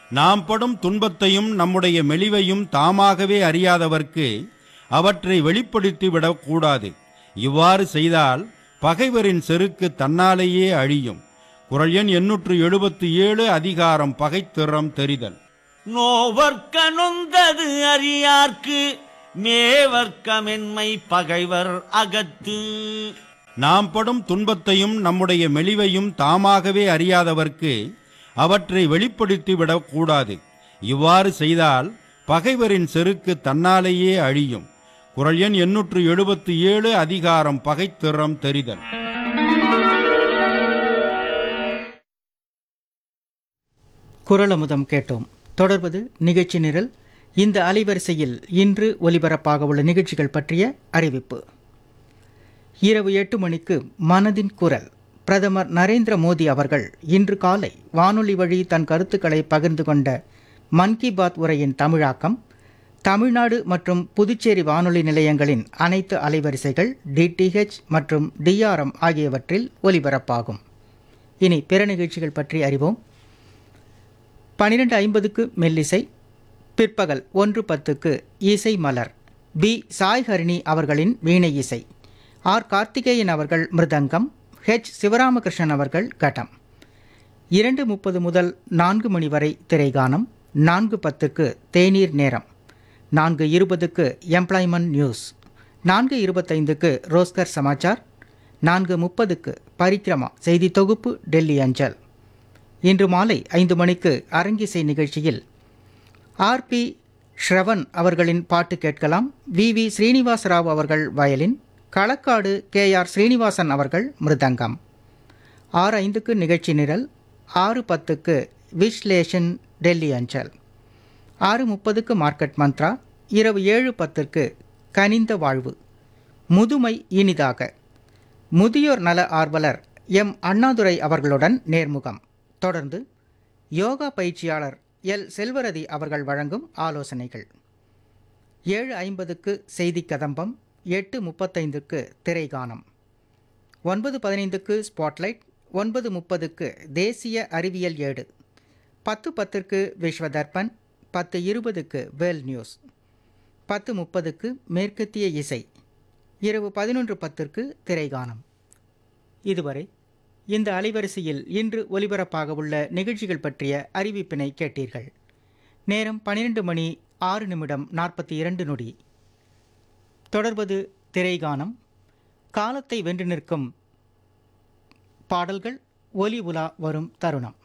நாம் படும் துன்பத்தையும் நம்முடைய மெலிவையும் தாமாகவே அறியாதவர்க்கு அவற்றை வெளிப்படுத்தி விடக்கூடாது இவ்வாறு செய்தால் பகைவரின் செருக்கு தன்னாலேயே அழியும் குரல் எண் எண்ணூற்று எழுபத்தி ஏழு அதிகாரம் பகைத்திறம் தெரிதல் நோவர்க்க நொந்தது அறியார்க்கு மேவர்க்கமென்மை பகைவர் அகத்து நாம் படும் துன்பத்தையும் நம்முடைய மெலிவையும் தாமாகவே அறியாதவர்க்கு அவற்றை வெளிப்படுத்தி விடக்கூடாது இவ்வாறு செய்தால் பகைவரின் செருக்கு தன்னாலேயே அழியும் குரல் எண் எண்ணூற்று எழுபத்தி ஏழு அதிகாரம் பகைத்திறம் தெரிதல் குரலமுதம் கேட்டோம் தொடர்வது நிகழ்ச்சி நிரல் இந்த அலைவரிசையில் இன்று ஒலிபரப்பாக உள்ள நிகழ்ச்சிகள் பற்றிய அறிவிப்பு இரவு எட்டு மணிக்கு மனதின் குரல் பிரதமர் நரேந்திர மோடி அவர்கள் இன்று காலை வானொலி வழி தன் கருத்துக்களை பகிர்ந்து கொண்ட மன் கி பாத் உரையின் தமிழாக்கம் தமிழ்நாடு மற்றும் புதுச்சேரி வானொலி நிலையங்களின் அனைத்து அலைவரிசைகள் டிடிஹெச் மற்றும் டிஆர்எம் ஆகியவற்றில் ஒலிபரப்பாகும் இனி பிற நிகழ்ச்சிகள் பற்றி அறிவோம் பன்னிரெண்டு ஐம்பதுக்கு மெல்லிசை பிற்பகல் ஒன்று பத்துக்கு இசை மலர் பி சாய்ஹரிணி அவர்களின் வீணை இசை ஆர் கார்த்திகேயன் அவர்கள் மிருதங்கம் ஹெச் சிவராமகிருஷ்ணன் அவர்கள் கட்டம் இரண்டு முப்பது முதல் நான்கு மணி வரை திரைகானம் நான்கு பத்துக்கு தேநீர் நேரம் நான்கு இருபதுக்கு எம்ப்ளாய்மெண்ட் நியூஸ் நான்கு இருபத்தைந்துக்கு ரோஸ்கர் சமாச்சார் நான்கு முப்பதுக்கு பரிக்கிரமா செய்தி தொகுப்பு டெல்லி அஞ்சல் இன்று மாலை ஐந்து மணிக்கு அரங்கிசை நிகழ்ச்சியில் ஆர்பி ஸ்ரவன் அவர்களின் பாட்டு கேட்கலாம் வி வி ஸ்ரீனிவாச ராவ் அவர்கள் violin Kalakkad K R Srinivasan அவர்கள் மிருதங்கம் ஆறு ஐந்துக்கு நிகழ்ச்சி நிரல் ஆறு பத்துக்கு விஸ்லேஷன் டெல்லி அஞ்சல் ஆறு முப்பதுக்கு மார்க்கெட் மந்த்ரா இரவு ஏழு பத்திற்கு கனிந்த வாழ்வு முதுமை இனிதாக முதியோர் நல ஆர்வலர் எம் அண்ணாதுரை அவர்களுடன் நேர்முகம் தொடர்ந்து யோகா பயிற்சியாளர் எல் செல்வரதி அவர்கள் வழங்கும் ஆலோசனைகள் ஏழு ஐம்பதுக்கு செய்தி கதம்பம் எட்டு முப்பத்தைந்துக்கு திரைகானம் ஒன்பது பதினைந்துக்கு ஸ்பாட்லைட் ஒன்பது முப்பதுக்கு தேசிய அறிவியல் ஏடு பத்து பத்திற்கு விஸ்வதர்பன் பத்து இருபதுக்கு வேல் நியூஸ் பத்து முப்பதுக்கு மேற்கத்திய இசை இரவு பதினொன்று பத்திற்கு திரைகானம் இதுவரை இந்த அலைவரிசையில் இன்று ஒலிபரப்பாக உள்ள நிகழ்ச்சிகள் பற்றிய அறிவிப்பினை கேட்டீர்கள் நேரம் பன்னிரண்டு மணி ஆறு நிமிடம் நாற்பத்தி இரண்டு நொடி தொடர்வது திரைகானம் காலத்தை வென்று நிற்கும் பாடல்கள் ஒலி உலா வரும் தருணம்